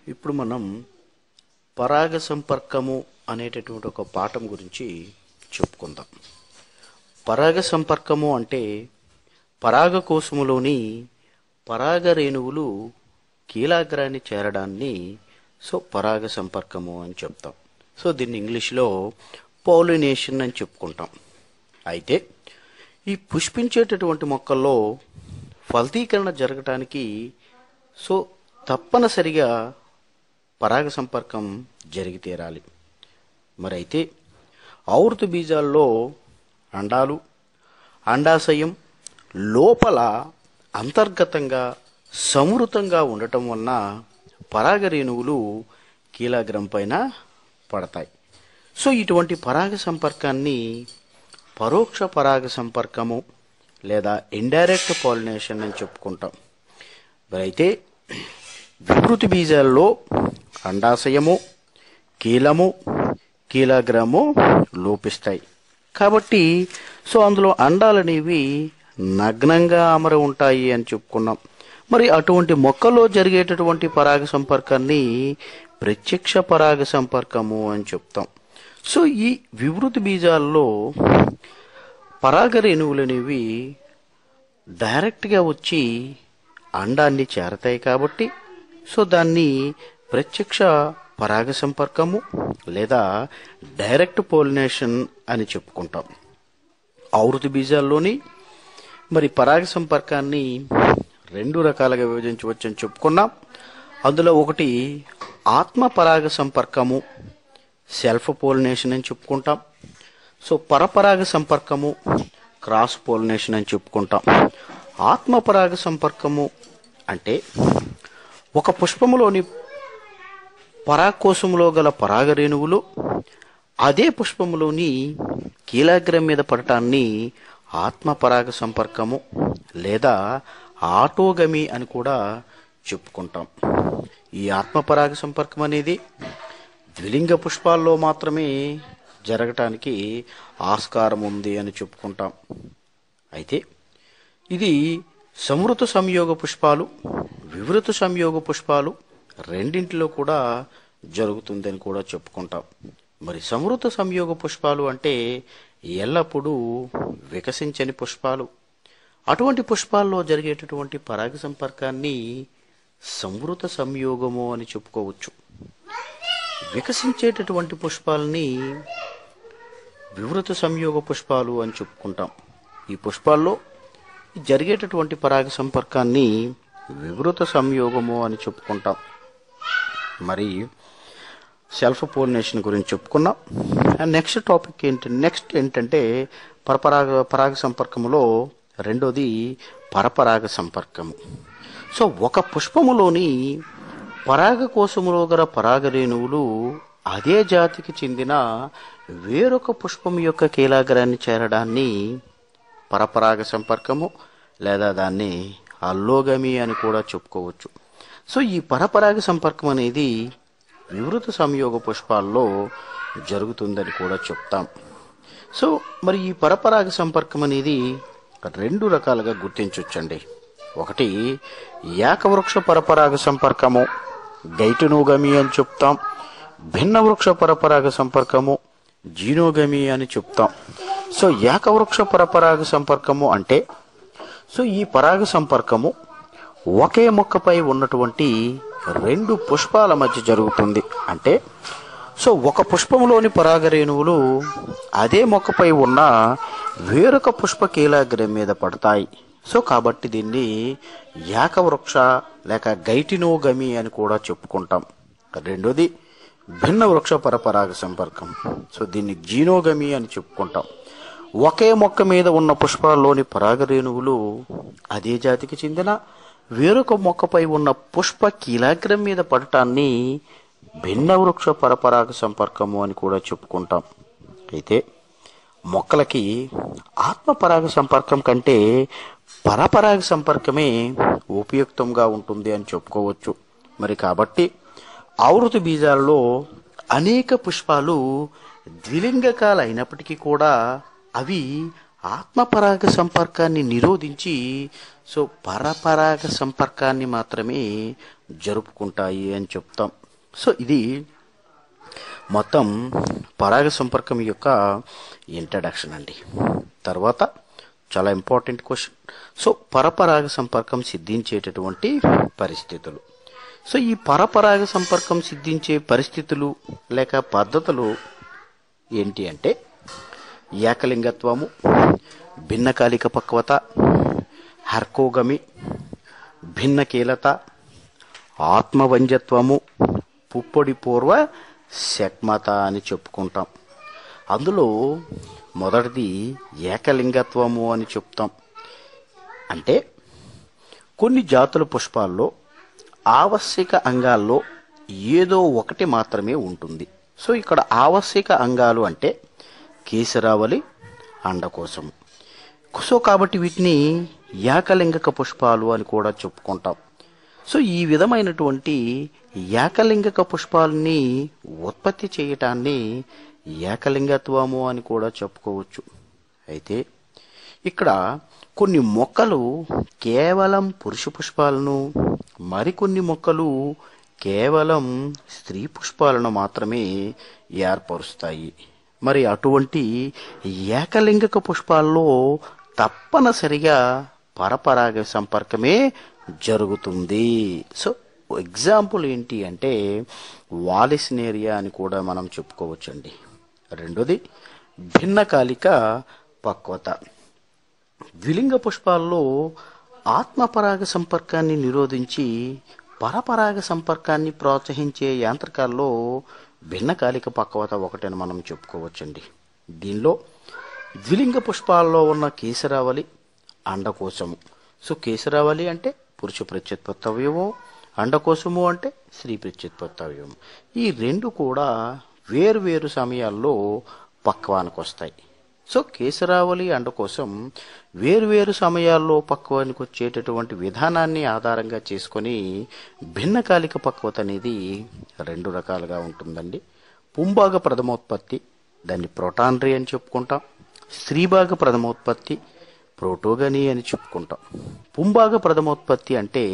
ఇప్పుడు మనం పరాగ సంపర్కము అనేటటువంటి ఒక పాఠం గురించి చెప్పుకుందాం పరాగ సంపర్కము అంటే పరాగ కోశములోని పరాగ రేణువులు కీలాగ్రాన్ని చేరడాన్ని సో పరాగ సంపర్కము అని చెప్తాం సో దీన్ని ఇంగ్లీష్లో పాలినేషన్ అని చెప్పుకుంటాం అయితే ఈ పుష్పించేటటువంటి మొక్కల్లో ఫలదీకరణ జరగటానికి సో తప్పనిసరిగా పరాగ సంపర్కం జరిగి తీరాలి మరి అయితే ఆవృత బీజాల్లో అండాలు అండాశయం లోపల అంతర్గతంగా సమృతంగా ఉండటం వలన పరాగ రేణువులు కీలాగ్రం పైన పడతాయి సో ఇటువంటి పరాగ సంపర్కాన్ని పరోక్ష పరాగ సంపర్కము లేదా ఇండైరెక్ట్ పాలినేషన్ అని చెప్పుకుంటాం మరి అయితే వికృతి బీజాల్లో అండాశయము కీలము కీలాగ్రాము లోపిస్తాయి కాబట్టి సో అందులో అండాలనేవి నగ్నంగా అమర ఉంటాయి అని చెప్పుకున్నాం మరి అటువంటి మొక్కలో జరిగేటటువంటి పరాగ సంపర్కాన్ని ప్రత్యక్ష పరాగ సంపర్కము అని చెప్తాం సో ఈ వివృతి బీజాల్లో పరాగ రేణువులు అనేవి డైరెక్ట్గా వచ్చి అండాన్ని చేరతాయి కాబట్టి సో దాన్ని ప్రత్యక్ష పరాగ సంపర్కము లేదా డైరెక్ట్ పోలినేషన్ అని చెప్పుకుంటాం ఆవృతి బీజాల్లోని మరి పరాగ సంపర్కాన్ని రెండు రకాలుగా విభజించవచ్చు అని చెప్పుకున్నాం అందులో ఒకటి ఆత్మ పరాగ సంపర్కము సెల్ఫ్ పోలినేషన్ అని చెప్పుకుంటాం సో పరపరాగ సంపర్కము క్రాస్ పోలినేషన్ అని చెప్పుకుంటాం ఆత్మ పరాగ సంపర్కము అంటే ఒక పుష్పములోని పరాకోశములో గల పరాగ రేణువులు అదే పుష్పములోని కీలాగ్రం మీద పడటాన్ని ఆత్మ పరాగ సంపర్కము లేదా ఆటోగమి అని కూడా చెప్పుకుంటాం ఈ ఆత్మ పరాగ సంపర్కం అనేది ద్విలింగ పుష్పాల్లో మాత్రమే జరగటానికి ఆస్కారం ఉంది అని చెప్పుకుంటాం అయితే ఇది సమృత సంయోగ పుష్పాలు వివృత సంయోగ పుష్పాలు రెండింటిలో కూడా జరుగుతుందని కూడా చెప్పుకుంటాం మరి సమృత సంయోగ పుష్పాలు అంటే ఎల్లప్పుడూ వికసించని పుష్పాలు అటువంటి పుష్పాల్లో జరిగేటటువంటి పరాగ సంపర్కాన్ని సమృత సంయోగము అని చెప్పుకోవచ్చు వికసించేటటువంటి పుష్పాలని వివృత సంయోగ పుష్పాలు అని చెప్పుకుంటాం ఈ పుష్పాల్లో జరిగేటటువంటి పరాగ సంపర్కాన్ని వివృత సంయోగము అని చెప్పుకుంటాం మరి సెల్ఫ్ పోలినేషన్ గురించి చెప్పుకున్నాం అండ్ నెక్స్ట్ టాపిక్ ఏంటి నెక్స్ట్ ఏంటంటే పరపరాగ పరాగ సంపర్కములో రెండోది పరపరాగ సంపర్కము సో ఒక పుష్పములోని పరాగ కోశములో గల పరాగ రేణువులు అదే జాతికి చెందిన వేరొక పుష్పం యొక్క కీలాగ్రాన్ని చేరడాన్ని పరపరాగ సంపర్కము లేదా దాన్ని అల్లోగమి అని కూడా చెప్పుకోవచ్చు సో ఈ పరపరాగ సంపర్కం అనేది వివృత సంయోగ పుష్పాల్లో జరుగుతుందని కూడా చెప్తాం సో మరి ఈ పరపరాగ సంపర్కం అనేది రెండు రకాలుగా గుర్తించవచ్చండి ఒకటి ఏకవృక్ష పరపరాగ సంపర్కము గైటునోగమి అని చెప్తాం భిన్న వృక్ష పరపరాగ సంపర్కము జీనోగమి అని చెప్తాం సో ఏకవృక్ష పరపరాగ సంపర్కము అంటే సో ఈ పరాగ సంపర్కము ఒకే మొక్కపై ఉన్నటువంటి రెండు పుష్పాల మధ్య జరుగుతుంది అంటే సో ఒక పుష్పంలోని పరాగ రేణువులు అదే మొక్కపై ఉన్న వేరొక పుష్ప కీలాగ్రం మీద పడతాయి సో కాబట్టి దీన్ని ఏకవృక్ష లేక గైటినోగమి అని కూడా చెప్పుకుంటాం రెండోది భిన్న వృక్ష పరపరాగ సంపర్కం సో దీన్ని జీనోగమి అని చెప్పుకుంటాం ఒకే మొక్క మీద ఉన్న పుష్పాల్లోని పరాగ రేణువులు అదే జాతికి చెందిన వేరొక మొక్కపై ఉన్న పుష్ప కీలాగ్రం మీద పడటాన్ని భిన్న వృక్ష పరపరాగ సంపర్కము అని కూడా చెప్పుకుంటాం అయితే మొక్కలకి ఆత్మ పరాగ సంపర్కం కంటే పరపరాగ సంపర్కమే ఉపయుక్తంగా ఉంటుంది అని చెప్పుకోవచ్చు మరి కాబట్టి ఆవృత బీజాలలో అనేక పుష్పాలు ద్విలింగకాలు అయినప్పటికీ కూడా అవి ఆత్మపరాగ సంపర్కాన్ని నిరోధించి సో పరపరాగ సంపర్కాన్ని మాత్రమే జరుపుకుంటాయి అని చెప్తాం సో ఇది మొత్తం పరాగ సంపర్కం యొక్క ఇంట్రడక్షన్ అండి తర్వాత చాలా ఇంపార్టెంట్ క్వశ్చన్ సో పరపరాగ సంపర్కం సిద్ధించేటటువంటి పరిస్థితులు సో ఈ పరపరాగ సంపర్కం సిద్ధించే పరిస్థితులు లేక పద్ధతులు ఏంటి అంటే ఏకలింగత్వము భిన్నకాలిక పక్వత హర్కోగమి భిన్నకీలత ఆత్మవంజత్వము పుప్పొడి పూర్వ శక్మత అని చెప్పుకుంటాం అందులో మొదటిది ఏకలింగత్వము అని చెప్తాం అంటే కొన్ని జాతుల పుష్పాల్లో ఆవశ్యక అంగాల్లో ఏదో ఒకటి మాత్రమే ఉంటుంది సో ఇక్కడ ఆవశ్యక అంగాలు అంటే కేసరావళి అండకోశం సో కాబట్టి వీటిని ఏకలింగక పుష్పాలు అని కూడా చెప్పుకుంటాం సో ఈ విధమైనటువంటి ఏకలింగక పుష్పాలని ఉత్పత్తి చేయటాన్ని ఏకలింగత్వము అని కూడా చెప్పుకోవచ్చు అయితే ఇక్కడ కొన్ని మొక్కలు కేవలం పురుష పుష్పాలను మరికొన్ని మొక్కలు కేవలం స్త్రీ పుష్పాలను మాత్రమే ఏర్పరుస్తాయి మరి అటువంటి ఏకలింగక పుష్పాల్లో తప్పనిసరిగా పరపరాగ సంపర్కమే జరుగుతుంది సో ఎగ్జాంపుల్ ఏంటి అంటే వాలిసినేరియా అని కూడా మనం చెప్పుకోవచ్చండి రెండోది భిన్నకాలిక పక్వత ద్విలింగ పుష్పాల్లో ఆత్మపరాగ సంపర్కాన్ని నిరోధించి పరపరాగ సంపర్కాన్ని ప్రోత్సహించే యాంత్రికాల్లో భిన్నకాలిక పక్వత ఒకటని మనం చెప్పుకోవచ్చండి దీనిలో ద్విలింగ పుష్పాల్లో ఉన్న కేసరావళి అండకోశము సో కేసరావళి అంటే పురుష ప్రత్యుత్పత్తి అవయవం అండకోశము అంటే స్త్రీ ప్రత్యుత్పత్తి అవయవం ఈ రెండు కూడా వేరు సమయాల్లో పక్వానికి వస్తాయి సో కేసరావళి అండకోశం వేరువేరు సమయాల్లో పక్వానికి వచ్చేటటువంటి విధానాన్ని ఆధారంగా చేసుకొని భిన్నకాలిక పక్వత అనేది రెండు రకాలుగా ఉంటుందండి పుంభాగ ప్రథమోత్పత్తి దాన్ని ప్రోటాన్రీ అని చెప్పుకుంటాం స్త్రీభాగ ప్రథమోత్పత్తి ప్రోటోగని అని చెప్పుకుంటాం పుంభాగ ప్రథమోత్పత్తి అంటే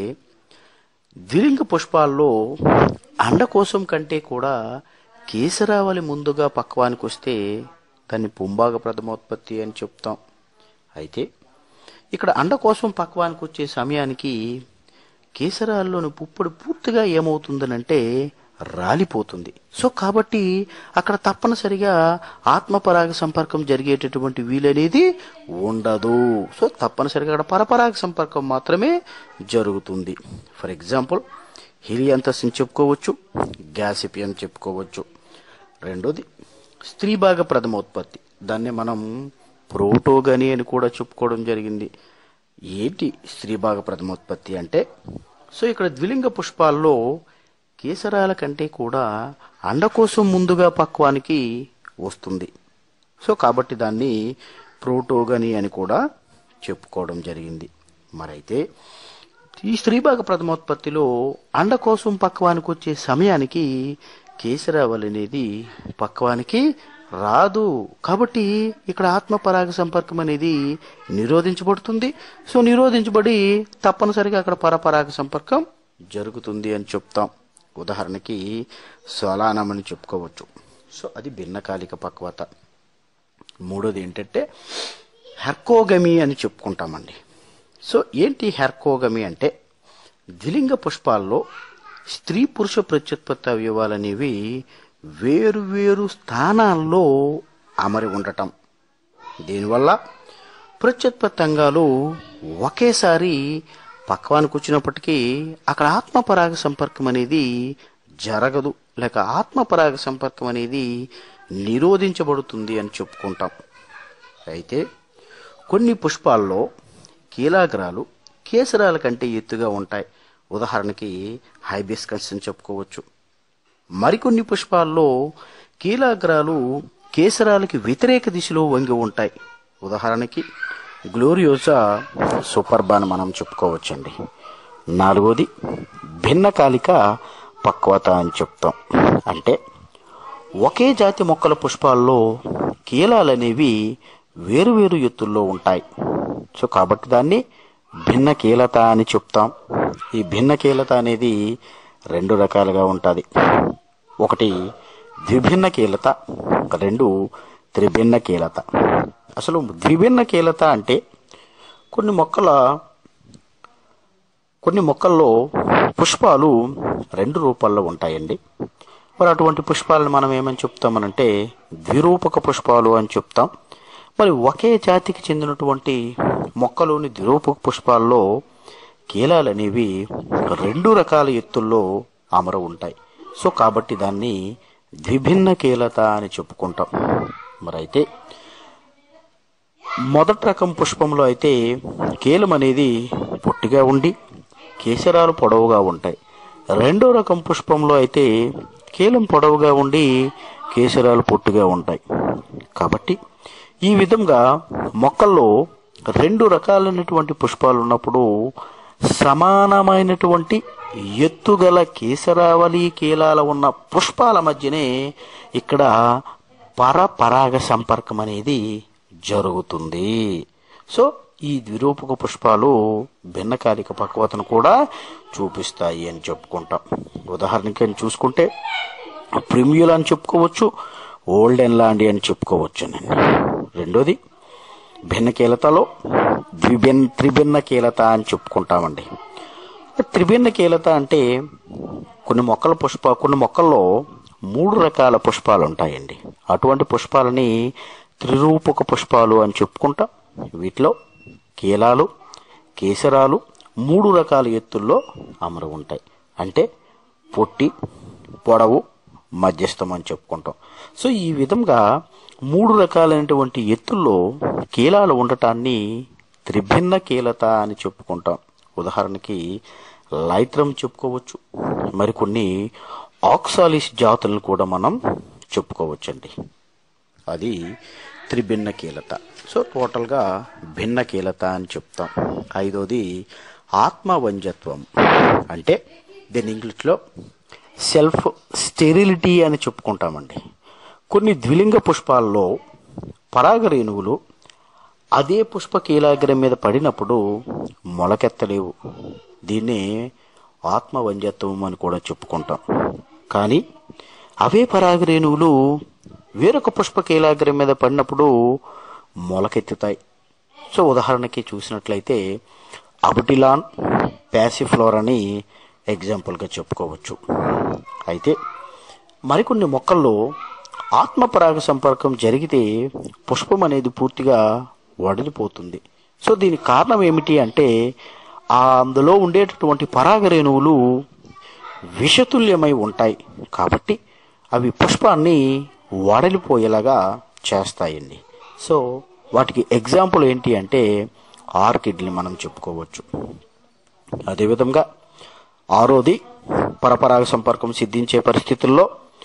ద్విలింగ పుష్పాల్లో అండకోశం కంటే కూడా కేసరావళి ముందుగా పక్వానికి వస్తే దాన్ని పుంభాగ ప్రథమోత్పత్తి అని చెప్తాం అయితే ఇక్కడ అండకోశం పక్వానికి వచ్చే సమయానికి కేసరాల్లోని పుప్పొడి పూర్తిగా ఏమవుతుందనంటే రాలిపోతుంది సో కాబట్టి అక్కడ తప్పనిసరిగా ఆత్మపరాగ సంపర్కం జరిగేటటువంటి వీలనేది ఉండదు సో తప్పనిసరిగా అక్కడ పరపరాగ సంపర్కం మాత్రమే జరుగుతుంది ఫర్ ఎగ్జాంపుల్ హిలియంతస్ అని చెప్పుకోవచ్చు గ్యాసిపియన్ చెప్పుకోవచ్చు రెండోది స్త్రీభాగ ప్రథమోత్పత్తి దాన్ని మనం ప్రోటోగని అని కూడా చెప్పుకోవడం జరిగింది ఏంటి స్త్రీభాగ ప్రథమోత్పత్తి అంటే సో ఇక్కడ ద్విలింగ పుష్పాల్లో కేసరాల కంటే కూడా అండకోశం ముందుగా పక్వానికి వస్తుంది సో కాబట్టి దాన్ని ప్రోటోగని అని కూడా చెప్పుకోవడం జరిగింది మరైతే ఈ స్త్రీభాగ ప్రథమోత్పత్తిలో అండకోశం పక్వానికి వచ్చే సమయానికి కేసరావళి అనేది పక్వానికి రాదు కాబట్టి ఇక్కడ ఆత్మపరాగ సంపర్కం అనేది నిరోధించబడుతుంది సో నిరోధించబడి తప్పనిసరిగా అక్కడ పరపరాగ సంపర్కం జరుగుతుంది అని చెప్తాం ఉదాహరణకి సోలానం అని చెప్పుకోవచ్చు సో అది భిన్నకాలిక పక్వత మూడోది ఏంటంటే హెర్కోగమి అని చెప్పుకుంటామండి సో ఏంటి హెర్కోగమి అంటే ద్విలింగ పుష్పాల్లో స్త్రీ పురుష ప్రత్యుత్పత్తి అవయవాలు అనేవి వేరు వేరు స్థానాల్లో అమరి ఉండటం దీనివల్ల ప్రత్యుత్పత్తి అంగాలు ఒకేసారి పక్వానికి వచ్చినప్పటికీ అక్కడ ఆత్మపరాగ సంపర్కం అనేది జరగదు లేక ఆత్మపరాగ సంపర్కం అనేది నిరోధించబడుతుంది అని చెప్పుకుంటాం అయితే కొన్ని పుష్పాల్లో కీలాగ్రాలు కేసరాల కంటే ఎత్తుగా ఉంటాయి ఉదాహరణకి హైబిస్కస్ అని చెప్పుకోవచ్చు మరికొన్ని పుష్పాల్లో కీలాగ్రాలు కేసరాలకి వ్యతిరేక దిశలో వంగి ఉంటాయి ఉదాహరణకి గ్లోరియోసా సూపర్బా అని మనం చెప్పుకోవచ్చండి నాలుగోది భిన్నకాలిక పక్వత అని చెప్తాం అంటే ఒకే జాతి మొక్కల పుష్పాల్లో కీలాలనేవి వేరువేరు ఎత్తుల్లో ఉంటాయి సో కాబట్టి దాన్ని భిన్న కీలత అని చెప్తాం ఈ భిన్న కీలత అనేది రెండు రకాలుగా ఉంటుంది ఒకటి ద్విభిన్న కీలత రెండు త్రిభిన్న కీలత అసలు ద్విభిన్న కీలత అంటే కొన్ని మొక్కల కొన్ని మొక్కల్లో పుష్పాలు రెండు రూపాల్లో ఉంటాయండి మరి అటువంటి పుష్పాలను మనం ఏమని చెప్తామనంటే ద్విరూపక పుష్పాలు అని చెప్తాం మరి ఒకే జాతికి చెందినటువంటి మొక్కలోని ద్విరూపక పుష్పాల్లో కీలాలు అనేవి రెండు రకాల ఎత్తుల్లో అమర ఉంటాయి సో కాబట్టి దాన్ని ద్విభిన్న కీలత అని చెప్పుకుంటాం మరి అయితే మొదటి రకం పుష్పంలో అయితే కీలం అనేది పొట్టిగా ఉండి కేసరాలు పొడవుగా ఉంటాయి రెండో రకం పుష్పంలో అయితే కీలం పొడవుగా ఉండి కేసరాలు పొట్టుగా ఉంటాయి కాబట్టి ఈ విధంగా మొక్కల్లో రెండు రకాలైనటువంటి పుష్పాలు ఉన్నప్పుడు సమానమైనటువంటి ఎత్తుగల కేసరావళి కీలాల ఉన్న పుష్పాల మధ్యనే ఇక్కడ పరపరాగ సంపర్కం అనేది జరుగుతుంది సో ఈ ద్విరూపక పుష్పాలు భిన్నకాలిక పక్వతను కూడా చూపిస్తాయి అని చెప్పుకుంటాం ఉదాహరణకి అని చూసుకుంటే ప్రిమ్యుల్ అని చెప్పుకోవచ్చు ఓల్డెన్ లాండి అని చెప్పుకోవచ్చు అండి రెండోది భిన్న కీలతలో ద్విభిన్న త్రిభిన్న కీలత అని చెప్పుకుంటామండి త్రిభిన్న కీలత అంటే కొన్ని మొక్కల పుష్ప కొన్ని మొక్కల్లో మూడు రకాల పుష్పాలు ఉంటాయండి అటువంటి పుష్పాలని త్రిరూపక పుష్పాలు అని చెప్పుకుంటాం వీటిలో కీలాలు కేసరాలు మూడు రకాల ఎత్తుల్లో అమరు ఉంటాయి అంటే పొట్టి పొడవు మధ్యస్థం అని చెప్పుకుంటాం సో ఈ విధంగా మూడు రకాలైనటువంటి ఎత్తుల్లో కీలాలు ఉండటాన్ని త్రిభిన్న కీలత అని చెప్పుకుంటాం ఉదాహరణకి లైత్రం చెప్పుకోవచ్చు మరికొన్ని ఆక్సాలిస్ జాతులను కూడా మనం చెప్పుకోవచ్చండి అది త్రిభిన్న కీలత సో టోటల్గా భిన్న కీలత అని చెప్తాం ఐదోది ఆత్మవంజత్వం అంటే దీని ఇంగ్లీష్లో సెల్ఫ్ స్టెరిలిటీ అని చెప్పుకుంటామండి కొన్ని ద్విలింగ పుష్పాల్లో పరాగరేణువులు అదే పుష్ప కీలాగ్రం మీద పడినప్పుడు మొలకెత్తలేవు దీన్ని ఆత్మవంజత్వం అని కూడా చెప్పుకుంటాం కానీ అవే పరాగరేణువులు వేరొక పుష్ప కీలాగ్రం మీద పడినప్పుడు మొలకెత్తుతాయి సో ఉదాహరణకి చూసినట్లయితే అబుటిలాన్ ప్యాసిఫ్లోర్ అని ఎగ్జాంపుల్గా చెప్పుకోవచ్చు అయితే మరికొన్ని మొక్కల్లో ఆత్మపరాగ సంపర్కం జరిగితే పుష్పం అనేది పూర్తిగా వడిలిపోతుంది సో దీనికి కారణం ఏమిటి అంటే ఆ అందులో ఉండేటటువంటి పరాగరేణువులు విషతుల్యమై ఉంటాయి కాబట్టి అవి పుష్పాన్ని వడలిపోయేలాగా చేస్తాయండి సో వాటికి ఎగ్జాంపుల్ ఏంటి అంటే ఆర్కిడ్ని మనం చెప్పుకోవచ్చు అదేవిధంగా ఆరోది పరపరాగ సంపర్కం సిద్ధించే పరిస్థితుల్లో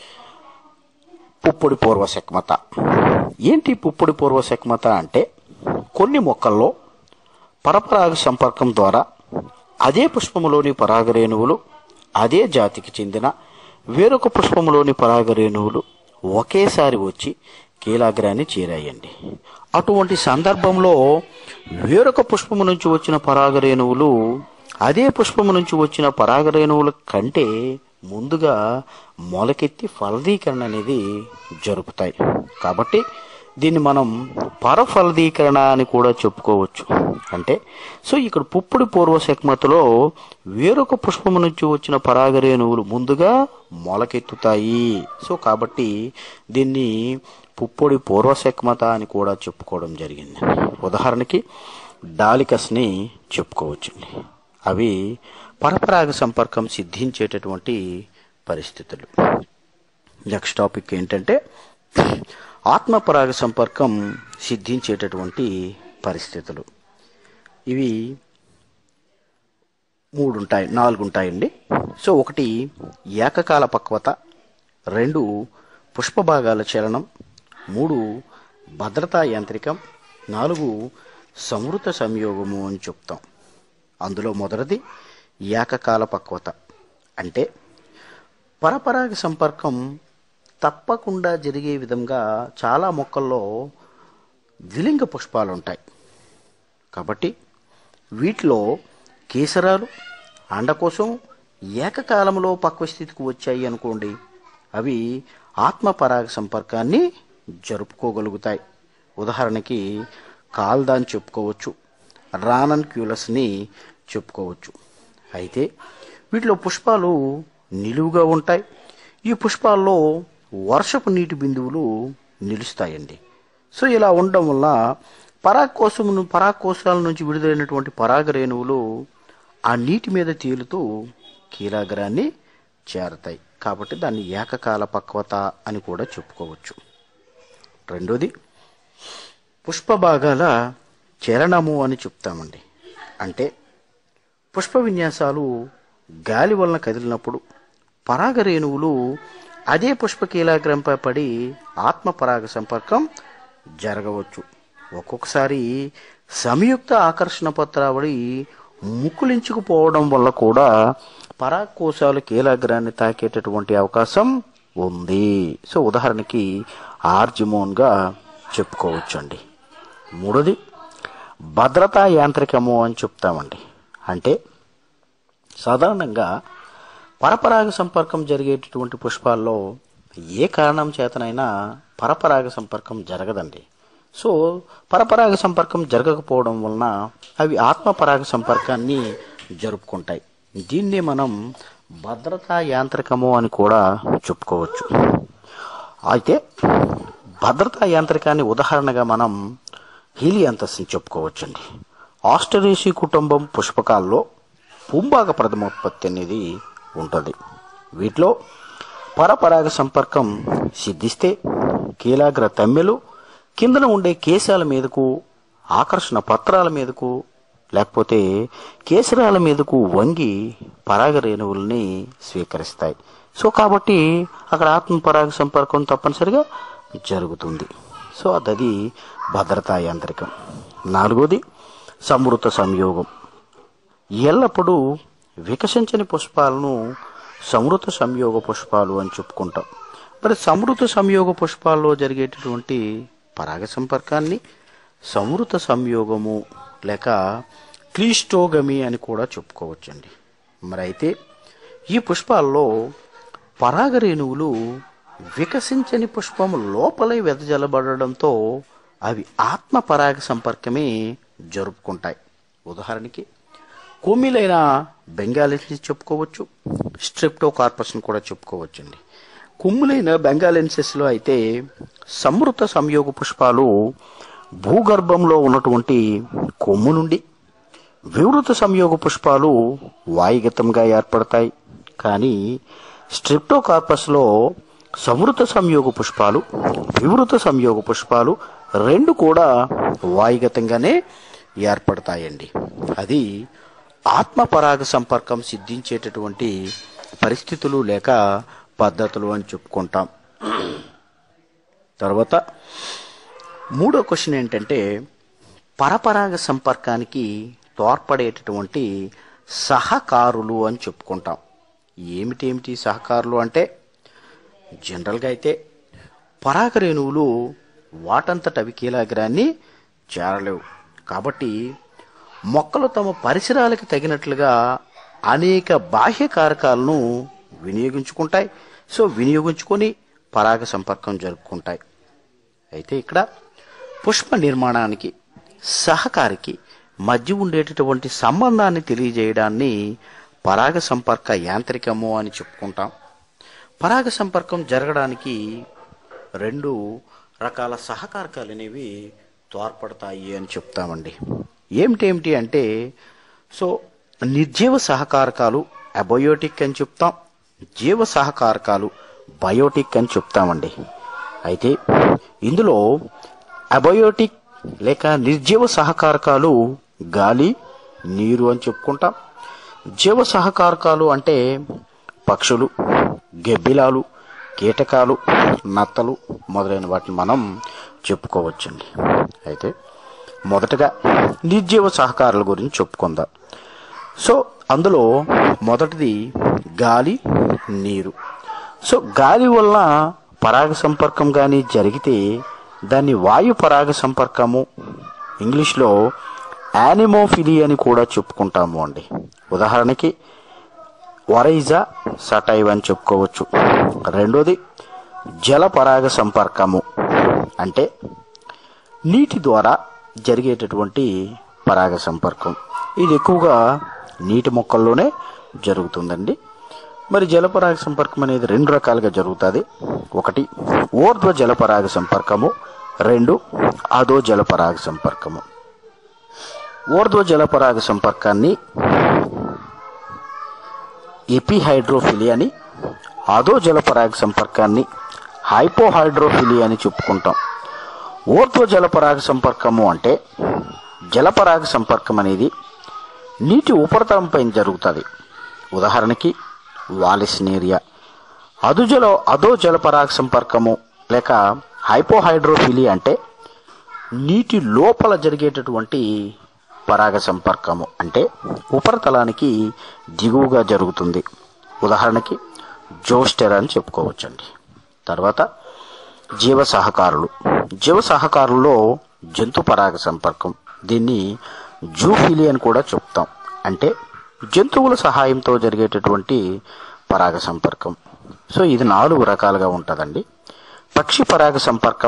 పుప్పొడి పూర్వ శక్మత ఏంటి పుప్పొడి పూర్వ శక్మత అంటే కొన్ని మొక్కల్లో పరపరాగ సంపర్కం ద్వారా అదే పుష్పములోని పరాగరేణువులు అదే జాతికి చెందిన వేరొక పుష్పములోని పరాగరేణువులు ఒకేసారి వచ్చి కీలాగ్రాన్ని చేరాయండి అటువంటి సందర్భంలో వేరొక పుష్పము నుంచి వచ్చిన పరాగరేణువులు అదే పుష్పము నుంచి వచ్చిన పరాగరేణువుల కంటే ముందుగా మొలకెత్తి ఫలదీకరణ అనేది జరుపుతాయి కాబట్టి దీన్ని మనం పరఫలదీకరణ అని కూడా చెప్పుకోవచ్చు అంటే సో ఇక్కడ పుప్పొడి పూర్వ శక్మతలో వేరొక పుష్పము నుంచి వచ్చిన పరాగరేణువులు ముందుగా మొలకెత్తుతాయి సో కాబట్టి దీన్ని పుప్పొడి పూర్వ శక్మత అని కూడా చెప్పుకోవడం జరిగింది ఉదాహరణకి డాలికస్ని చెప్పుకోవచ్చండి అవి పరపరాగ సంపర్కం సిద్ధించేటటువంటి పరిస్థితులు నెక్స్ట్ టాపిక్ ఏంటంటే ఆత్మపరాగ సంపర్కం సిద్ధించేటటువంటి పరిస్థితులు ఇవి మూడు ఉంటాయి నాలుగు ఉంటాయండి సో ఒకటి ఏకకాల పక్వత రెండు పుష్ప భాగాల చలనం మూడు భద్రతా యాంత్రికం నాలుగు సమృత సంయోగము అని చెప్తాం అందులో మొదటిది ఏకకాల పక్వత అంటే పరపరాగ సంపర్కం తప్పకుండా జరిగే విధంగా చాలా మొక్కల్లో ద్విలింగ పుష్పాలు ఉంటాయి కాబట్టి వీటిలో కేసరాలు అండకోశం ఏకకాలంలో పక్వస్థితికి వచ్చాయి అనుకోండి అవి ఆత్మ పరాగ సంపర్కాన్ని జరుపుకోగలుగుతాయి ఉదాహరణకి కాల్దాన్ చెప్పుకోవచ్చు రానన్ క్యూలస్ని చెప్పుకోవచ్చు అయితే వీటిలో పుష్పాలు నిలువుగా ఉంటాయి ఈ పుష్పాల్లో వర్షపు నీటి బిందువులు నిలుస్తాయండి సో ఇలా ఉండడం వల్ల పరాకోశమును పరాకోశాల నుంచి విడుదలైనటువంటి పరాగ రేణువులు ఆ నీటి మీద తేలుతూ కీలాగ్రాన్ని చేరతాయి కాబట్టి దాన్ని ఏకకాల పక్వత అని కూడా చెప్పుకోవచ్చు రెండోది పుష్ప భాగాల చరణము అని చెప్తామండి అంటే పుష్ప విన్యాసాలు గాలి వలన కదిలినప్పుడు పరాగ రేణువులు అదే పుష్ప కీలాగ్రంపై పడి ఆత్మ పరాగ సంపర్కం జరగవచ్చు ఒక్కొక్కసారి సంయుక్త ఆకర్షణ పత్రావళి ముక్కులించుకుపోవడం వల్ల కూడా పరాకోశాలు కీలాగ్రాన్ని తాకేటటువంటి అవకాశం ఉంది సో ఉదాహరణకి ఆర్జిమోన్గా చెప్పుకోవచ్చండి మూడోది భద్రతా యాంత్రికము అని చెప్తామండి అంటే సాధారణంగా పరపరాగ సంపర్కం జరిగేటటువంటి పుష్పాల్లో ఏ కారణం చేతనైనా పరపరాగ సంపర్కం జరగదండి సో పరపరాగ సంపర్కం జరగకపోవడం వలన అవి ఆత్మపరాగ సంపర్కాన్ని జరుపుకుంటాయి దీన్ని మనం భద్రతా యాంత్రికము అని కూడా చెప్పుకోవచ్చు అయితే భద్రతా యాంత్రికాన్ని ఉదాహరణగా మనం హీలియాంతస్ని చెప్పుకోవచ్చండి ఆస్టరేసి కుటుంబం పుష్పకాల్లో పుంబాగ ప్రథమోత్పత్తి అనేది ఉంటుంది వీటిలో పరపరాగ సంపర్కం సిద్ధిస్తే కీలాగ్ర తమ్మెలు కిందన ఉండే కేశాల మీదకు ఆకర్షణ పత్రాల మీదకు లేకపోతే కేసరాల మీదకు వంగి పరాగ రేణువుల్ని స్వీకరిస్తాయి సో కాబట్టి అక్కడ ఆత్మ పరాగ సంపర్కం తప్పనిసరిగా జరుగుతుంది సో అది భద్రతా యాంత్రికం నాలుగోది సమృత సంయోగం ఎల్లప్పుడూ వికసించని పుష్పాలను సమృత సంయోగ పుష్పాలు అని చెప్పుకుంటాం మరి సమృత సంయోగ పుష్పాల్లో జరిగేటటువంటి పరాగ సంపర్కాన్ని సమృత సంయోగము లేక క్లీస్టోగమి అని కూడా చెప్పుకోవచ్చండి మరి అయితే ఈ పుష్పాల్లో పరాగ రేణువులు వికసించని పుష్పము లోపలే వెదజల్లబడడంతో అవి ఆత్మ పరాగ సంపర్కమే జరుపుకుంటాయి ఉదాహరణకి కొమ్మిలైన బెంగాలెన్సిస్ చెప్పుకోవచ్చు స్ట్రిప్టోకార్పస్ని కూడా చెప్పుకోవచ్చండి కొమ్ములైన బెంగాలెన్సిస్లో అయితే సమృత సంయోగ పుష్పాలు భూగర్భంలో ఉన్నటువంటి కొమ్ము నుండి వివృత సంయోగ పుష్పాలు వాయుగతంగా ఏర్పడతాయి కానీ స్ట్రిప్టోకార్పస్లో సమృత సంయోగ పుష్పాలు వివృత సంయోగ పుష్పాలు రెండు కూడా వాయుగతంగానే ఏర్పడతాయండి అది ఆత్మ పరాగ సంపర్కం సిద్ధించేటటువంటి పరిస్థితులు లేక పద్ధతులు అని చెప్పుకుంటాం తర్వాత మూడో క్వశ్చన్ ఏంటంటే పరపరాగ సంపర్కానికి తోడ్పడేటటువంటి సహకారులు అని చెప్పుకుంటాం ఏమిటేమిటి సహకారులు అంటే జనరల్గా అయితే పరాగ రేణువులు వాటంతట అవి కీలాగ్రాన్ని చేరలేవు కాబట్టి మొక్కలు తమ పరిసరాలకు తగినట్లుగా అనేక బాహ్య కారకాలను వినియోగించుకుంటాయి సో వినియోగించుకొని పరాగ సంపర్కం జరుపుకుంటాయి అయితే ఇక్కడ పుష్ప నిర్మాణానికి సహకారికి మధ్య ఉండేటటువంటి సంబంధాన్ని తెలియజేయడాన్ని పరాగ సంపర్క యాంత్రికము అని చెప్పుకుంటాం పరాగ సంపర్కం జరగడానికి రెండు రకాల సహకారకాలు అనేవి తోడ్పడతాయి అని చెప్తామండి ఏమిటేమిటి అంటే సో నిర్జీవ సహకారకాలు అబయోటిక్ అని చెప్తాం జీవ సహకారకాలు బయోటిక్ అని చెప్తామండి అయితే ఇందులో అబయోటిక్ లేక నిర్జీవ సహకారకాలు గాలి నీరు అని చెప్పుకుంటాం జీవ సహకారకాలు అంటే పక్షులు గెబ్బిలాలు కీటకాలు నత్తలు మొదలైన వాటిని మనం చెప్పుకోవచ్చండి అయితే మొదటగా నిర్జీవ సహకారాల గురించి చెప్పుకుందాం సో అందులో మొదటిది గాలి నీరు సో గాలి వలన పరాగ సంపర్కం కానీ జరిగితే దాన్ని వాయు పరాగ సంపర్కము ఇంగ్లీష్లో యానిమోఫిలి అని కూడా చెప్పుకుంటాము అండి ఉదాహరణకి వరైజా సటైవ్ అని చెప్పుకోవచ్చు రెండోది జల పరాగ సంపర్కము అంటే నీటి ద్వారా జరిగేటటువంటి పరాగ సంపర్కం ఇది ఎక్కువగా నీటి మొక్కల్లోనే జరుగుతుందండి మరి జలపరాగ సంపర్కం అనేది రెండు రకాలుగా జరుగుతుంది ఒకటి ఊర్ధ్వ జలపరాగ సంపర్కము రెండు అదో జలపరాగ సంపర్కము ఊర్ధ్వ జలపరాగ సంపర్కాన్ని ఎపిహైడ్రోఫిలి అని అదో జలపరాగ సంపర్కాన్ని హైపోహైడ్రోఫిలి అని చెప్పుకుంటాం ఊర్ధ్వ జలపరాగ సంపర్కము అంటే జలపరాగ సంపర్కం అనేది నీటి ఉపరితలంపై జరుగుతుంది ఉదాహరణకి వాలిస్నేరియా అదుజల అదో జలపరాగ సంపర్కము లేక హైపోహైడ్రోఫిలి అంటే నీటి లోపల జరిగేటటువంటి పరాగ సంపర్కము అంటే ఉపరితలానికి దిగువగా జరుగుతుంది ఉదాహరణకి జోస్టెర్ అని చెప్పుకోవచ్చండి తర్వాత జీవ సహకారులు జీవ సహకారుల్లో జంతు పరాగ సంపర్కం దీన్ని జూఫిలి అని కూడా చెప్తాం అంటే జంతువుల సహాయంతో జరిగేటటువంటి పరాగ సంపర్కం సో ఇది నాలుగు రకాలుగా ఉంటుందండి పక్షి పరాగ సంపర్కం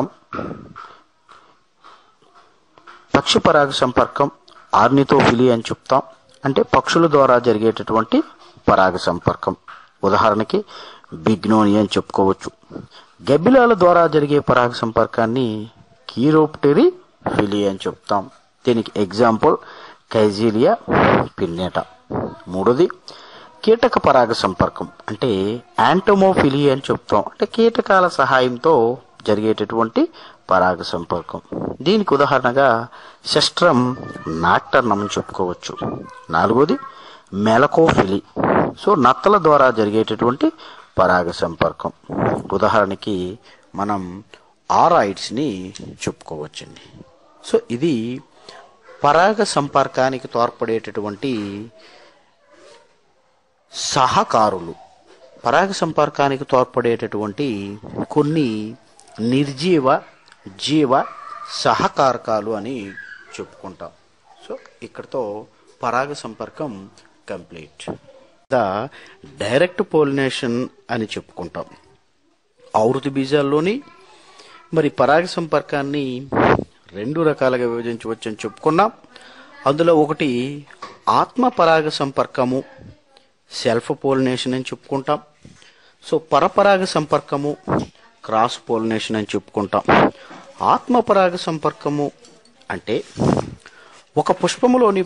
పక్షి పరాగ సంపర్కం ఆర్నితోఫిలి అని చెప్తాం అంటే పక్షుల ద్వారా జరిగేటటువంటి పరాగ సంపర్కం ఉదాహరణకి బిగ్నోని అని చెప్పుకోవచ్చు గబ్బిలాల ద్వారా జరిగే పరాగ సంపర్కాన్ని కీరోప్టెరి ఫిలి అని చెప్తాం దీనికి ఎగ్జాంపుల్ కైజీలియా పిన్నేట మూడోది కీటక పరాగ సంపర్కం అంటే యాంటోమోఫిలి అని చెప్తాం అంటే కీటకాల సహాయంతో జరిగేటటువంటి పరాగ సంపర్కం దీనికి ఉదాహరణగా శస్త్రం నాక్టర్నం అని చెప్పుకోవచ్చు నాలుగోది మెలకోఫిలి సో నత్తల ద్వారా జరిగేటటువంటి పరాగ సంపర్కం ఉదాహరణకి మనం ఆరాయిడ్స్ని చెప్పుకోవచ్చండి సో ఇది పరాగ సంపర్కానికి తోడ్పడేటటువంటి సహకారులు పరాగ సంపర్కానికి తోడ్పడేటటువంటి కొన్ని నిర్జీవ జీవ సహకారకాలు అని చెప్పుకుంటాం సో ఇక్కడతో పరాగ సంపర్కం కంప్లీట్ ద డైరెక్ట్ పోలినేషన్ అని చెప్పుకుంటాం ఆవృతి బీజాల్లోని మరి పరాగ సంపర్కాన్ని రెండు రకాలుగా విభజించవచ్చు అని చెప్పుకున్నాం అందులో ఒకటి ఆత్మ పరాగ సంపర్కము సెల్ఫ్ పోలినేషన్ అని చెప్పుకుంటాం సో పరపరాగ సంపర్కము క్రాస్ పోలినేషన్ అని చెప్పుకుంటాం ఆత్మ పరాగ సంపర్కము అంటే ఒక పుష్పములోని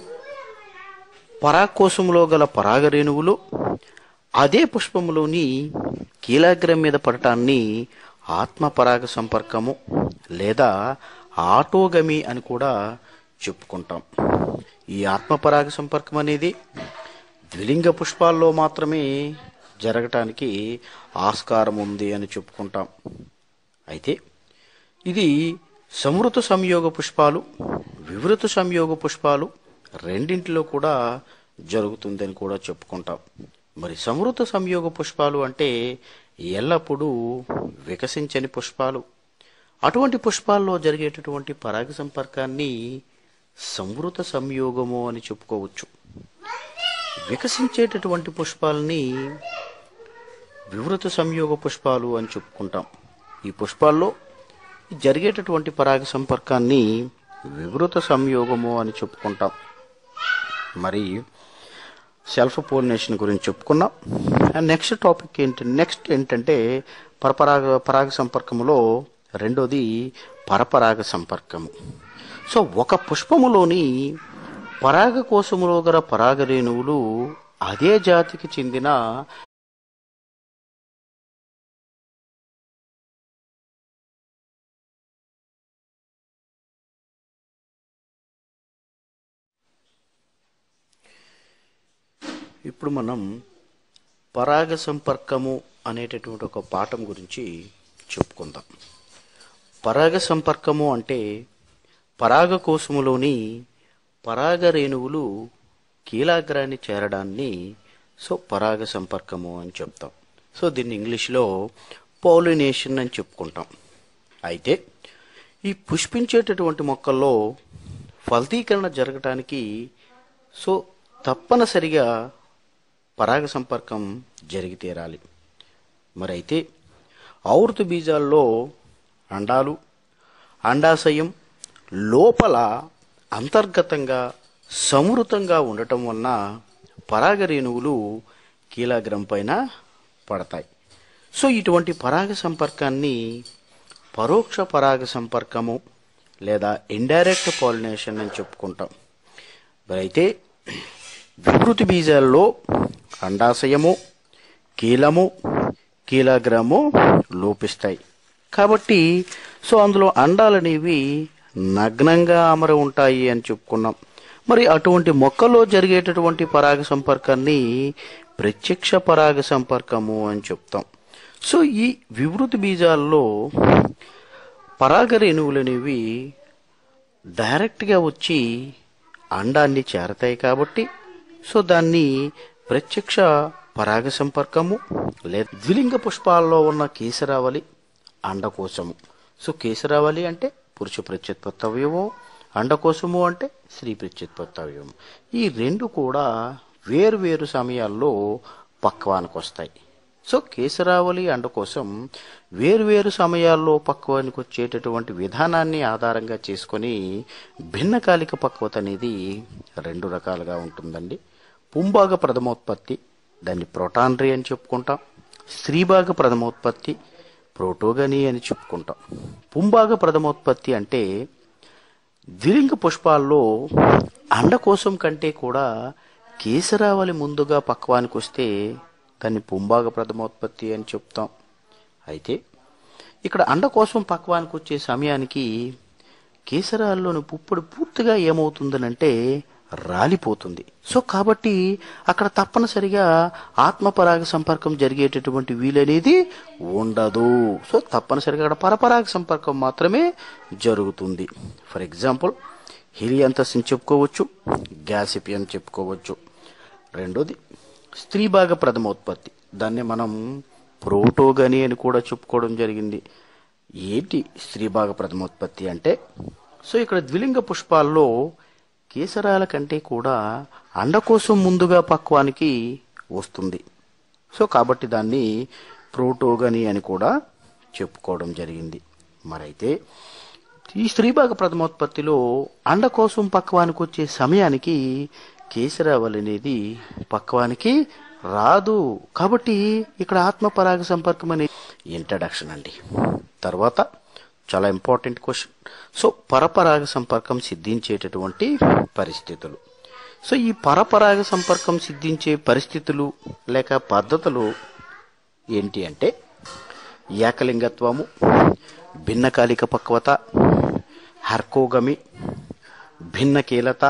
పరాకోశంలో గల పరాగ రేణువులు అదే పుష్పములోని కీలాగ్రం మీద పడటాన్ని ఆత్మ పరాగ సంపర్కము లేదా ఆటోగమి అని కూడా చెప్పుకుంటాం ఈ ఆత్మ పరాగ సంపర్కం అనేది ద్విలింగ పుష్పాల్లో మాత్రమే జరగటానికి ఆస్కారం ఉంది అని చెప్పుకుంటాం అయితే ఇది సమృత సంయోగ పుష్పాలు వివృత సంయోగ పుష్పాలు రెండింటిలో కూడా జరుగుతుందని కూడా చెప్పుకుంటాం మరి సమృత సంయోగ పుష్పాలు అంటే ఎల్లప్పుడూ వికసించని పుష్పాలు అటువంటి పుష్పాల్లో జరిగేటటువంటి పరాగ సంపర్కాన్ని సమృత సంయోగము అని చెప్పుకోవచ్చు వికసించేటటువంటి పుష్పాలని వివృత సంయోగ పుష్పాలు అని చెప్పుకుంటాం ఈ పుష్పాల్లో జరిగేటటువంటి పరాగ సంపర్కాన్ని వివృత సంయోగము అని చెప్పుకుంటాం మరి సెల్ఫ్ పోలినేషన్ గురించి చెప్పుకున్నాం అండ్ నెక్స్ట్ టాపిక్ ఏంటి నెక్స్ట్ ఏంటంటే పరపరాగ పరాగ సంపర్కములో రెండోది పరపరాగ సంపర్కము సో ఒక పుష్పములోని పరాగ కోశములో గల పరాగ రేణువులు అదే జాతికి చెందిన ఇప్పుడు మనం పరాగ సంపర్కము అనేటటువంటి ఒక పాఠం గురించి చెప్పుకుందాం పరాగ సంపర్కము అంటే పరాగ కోశములోని పరాగ రేణువులు కీలాగ్రాన్ని చేరడాన్ని సో పరాగ సంపర్కము అని చెప్తాం సో దీన్ని ఇంగ్లీష్లో పోలినేషన్ అని చెప్పుకుంటాం అయితే ఈ పుష్పించేటటువంటి మొక్కల్లో ఫలదీకరణ జరగటానికి సో తప్పనిసరిగా పరాగ సంపర్కం జరిగి తీరాలి మరి అయితే ఆవృత బీజాల్లో అండాలు అండాశయం లోపల అంతర్గతంగా సమృతంగా ఉండటం వలన పరాగ రేణువులు కీలాగ్రం పైన పడతాయి సో ఇటువంటి పరాగ సంపర్కాన్ని పరోక్ష పరాగ సంపర్కము లేదా ఇండైరెక్ట్ పాలినేషన్ అని చెప్పుకుంటాం మరి అయితే వికృతి బీజాల్లో అండాశయము కీలము కీలాగ్రాము లోపిస్తాయి కాబట్టి సో అందులో అండాలనేవి నగ్నంగా అమర ఉంటాయి అని చెప్పుకున్నాం మరి అటువంటి మొక్కలో జరిగేటటువంటి పరాగ సంపర్కాన్ని ప్రత్యక్ష పరాగ సంపర్కము అని చెప్తాం సో ఈ వివృతి బీజాల్లో పరాగ రేణువులు అనేవి డైరెక్ట్గా వచ్చి అండాన్ని చేరతాయి కాబట్టి సో దాన్ని ప్రత్యక్ష పరాగ సంపర్కము లేదా ద్విలింగ పుష్పాల్లో ఉన్న కేసరావళి అండకోశము సో కేసరావళి అంటే పురుష ప్రత్యుత్పత్తి అవయవం అండకోశము అంటే స్త్రీ ప్రత్యుత్పత్తి అవయవం ఈ రెండు కూడా వేరు వేరు సమయాల్లో పక్వానికి వస్తాయి సో కేసరావళి అండకోశం వేరువేరు సమయాల్లో పక్వానికి వచ్చేటటువంటి విధానాన్ని ఆధారంగా చేసుకొని భిన్నకాలిక పక్వత అనేది రెండు రకాలుగా ఉంటుందండి పుంభాగ ప్రథమోత్పత్తి దాన్ని ప్రోటాన్రీ అని చెప్పుకుంటాం స్త్రీభాగ ప్రథమోత్పత్తి ప్రోటోగని అని చెప్పుకుంటాం పుంభాగ ప్రథమోత్పత్తి అంటే ద్విలింగ పుష్పాల్లో అండకోశం కంటే కూడా కేసరావళి ముందుగా పక్వానికి వస్తే దాన్ని పుంభాగ ప్రథమోత్పత్తి అని చెప్తాం అయితే ఇక్కడ అండకోశం పక్వానికి వచ్చే సమయానికి కేసరాల్లోని పుప్పొడి పూర్తిగా ఏమవుతుందనంటే రాలిపోతుంది సో కాబట్టి అక్కడ తప్పనిసరిగా ఆత్మపరాగ సంపర్కం జరిగేటటువంటి వీలనేది ఉండదు సో తప్పనిసరిగా అక్కడ పరపరాగ సంపర్కం మాత్రమే జరుగుతుంది ఫర్ ఎగ్జాంపుల్ హీలియాంతస్ అని చెప్పుకోవచ్చు గ్యాసిపియన్ చెప్పుకోవచ్చు రెండోది స్త్రీ భాగ ప్రథమోత్పత్తి దాన్ని మనం ప్రోటోగని అని కూడా చెప్పుకోవడం జరిగింది ఏంటి స్త్రీ భాగ ప్రథమోత్పత్తి అంటే సో ఇక్కడ ద్విలింగ పుష్పాల్లో కేసరాల కంటే కూడా అండకోశం ముందుగా పక్వానికి వస్తుంది సో కాబట్టి దాన్ని ప్రోటోగని అని కూడా చెప్పుకోవడం జరిగింది మరైతే ఈ స్త్రీభాగ ప్రథమోత్పత్తిలో అండకోశం పక్వానికి వచ్చే సమయానికి కేసరావళి అనేది పక్వానికి రాదు కాబట్టి ఇక్కడ ఆత్మపరాగ సంపర్కం అనే ఇంట్రడక్షన్ అండి తర్వాత చాలా ఇంపార్టెంట్ క్వశ్చన్ సో పరపరాగ సంపర్కం సిద్ధించేటటువంటి పరిస్థితులు సో ఈ పరపరాగ సంపర్కం సిద్ధించే పరిస్థితులు లేక పద్ధతులు ఏంటి అంటే ఏకలింగత్వము భిన్నకాలిక పక్వత హర్కోగమి భిన్నకీలత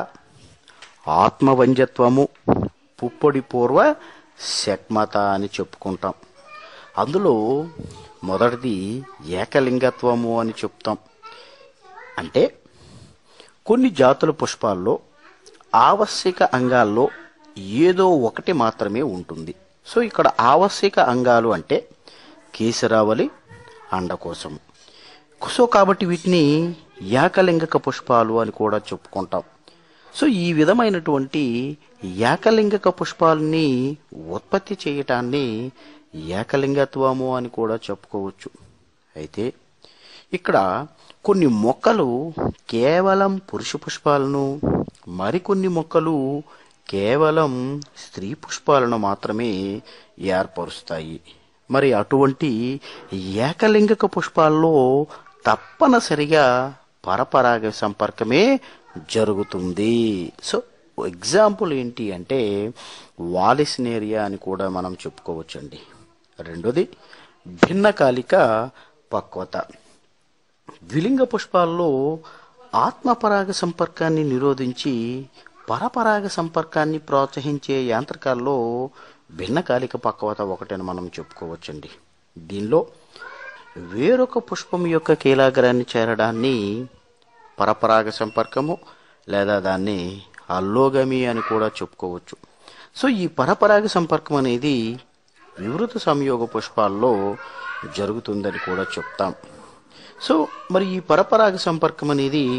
ఆత్మవంజత్వము పుప్పొడి పూర్వ శక్మత అని చెప్పుకుంటాం అందులో మొదటిది ఏకలింగత్వము అని చెప్తాం అంటే కొన్ని జాతుల పుష్పాల్లో ఆవశ్యక అంగాల్లో ఏదో ఒకటి మాత్రమే ఉంటుంది సో ఇక్కడ ఆవశ్యక అంగాలు అంటే కేసరావళి అండకోశం సో కాబట్టి వీటిని ఏకలింగక పుష్పాలు అని కూడా చెప్పుకుంటాం సో ఈ విధమైనటువంటి ఏకలింగక పుష్పాలని ఉత్పత్తి చేయటాన్ని ఏకలింగత్వము అని కూడా చెప్పుకోవచ్చు అయితే ఇక్కడ కొన్ని మొక్కలు కేవలం పురుష పుష్పాలను మరికొన్ని మొక్కలు కేవలం స్త్రీ పుష్పాలను మాత్రమే ఏర్పరుస్తాయి మరి అటువంటి ఏకలింగక పుష్పాల్లో తప్పనిసరిగా పరపరాగ సంపర్కమే జరుగుతుంది సో ఎగ్జాంపుల్ ఏంటి అంటే వాలిసినేరియా అని కూడా మనం చెప్పుకోవచ్చండి రెండోది భిన్నకాలిక పక్వత ద్విలింగ పుష్పాల్లో ఆత్మపరాగ సంపర్కాన్ని నిరోధించి పరపరాగ సంపర్కాన్ని ప్రోత్సహించే యాంత్రికాల్లో భిన్నకాలిక పక్వత ఒకటని మనం చెప్పుకోవచ్చండి దీనిలో వేరొక పుష్పం యొక్క కీలాగ్రాన్ని చేరడాన్ని పరపరాగ సంపర్కము లేదా దాన్ని అల్లోగమి అని కూడా చెప్పుకోవచ్చు సో ఈ పరపరాగ సంపర్కం అనేది వివృత సంయోగ పుష్పాల్లో జరుగుతుందని కూడా చెప్తాం సో మరి ఈ పరపరాగ సంపర్కం అనేది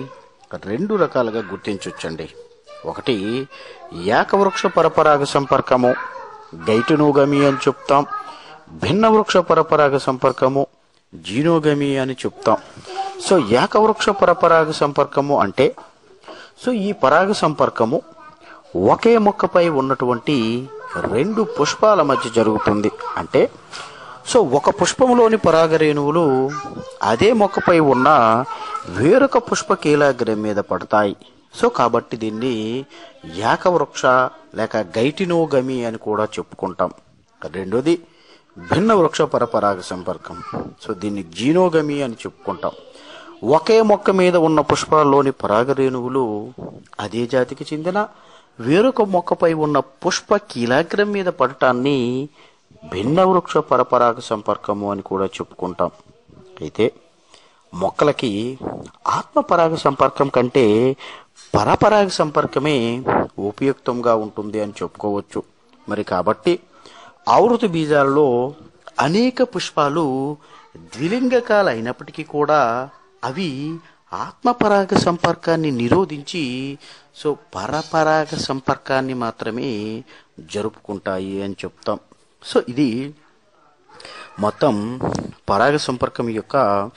రెండు రకాలుగా గుర్తించవచ్చండి ఒకటి ఏకవృక్ష పరపరాగ సంపర్కము గైటునోగమి అని చెప్తాం భిన్న వృక్ష పరపరాగ సంపర్కము జీనోగమి అని చెప్తాం సో ఏకవృక్ష పరపరాగ సంపర్కము అంటే సో ఈ పరాగ సంపర్కము ఒకే మొక్కపై ఉన్నటువంటి రెండు పుష్పాల మధ్య జరుగుతుంది అంటే సో ఒక పుష్పంలోని పరాగ రేణువులు అదే మొక్కపై ఉన్న వేరొక పుష్ప కీలాగ్రం మీద పడతాయి సో కాబట్టి దీన్ని ఏకవృక్ష లేక గైటినోగమి అని కూడా చెప్పుకుంటాం రెండోది భిన్న వృక్ష పరపరాగ సంపర్కం సో దీన్ని జీనోగమి అని చెప్పుకుంటాం ఒకే మొక్క మీద ఉన్న పుష్పాల్లోని పరాగ రేణువులు అదే జాతికి చెందిన వేరొక మొక్కపై ఉన్న పుష్ప కీలాగ్రం మీద పడటాన్ని భిన్న వృక్ష పరపరాగ సంపర్కము అని కూడా చెప్పుకుంటాం అయితే మొక్కలకి ఆత్మ పరాగ సంపర్కం కంటే పరపరాగ సంపర్కమే ఉపయుక్తంగా ఉంటుంది అని చెప్పుకోవచ్చు మరి కాబట్టి ఆవృత బీజాలలో అనేక పుష్పాలు ద్విలింగకాలు అయినప్పటికీ కూడా అవి ఆత్మపరాగ సంపర్కాన్ని నిరోధించి సో పరపరాగ సంపర్కాన్ని మాత్రమే జరుపుకుంటాయి అని చెప్తాం సో ఇది మొత్తం పరాగ సంపర్కం యొక్క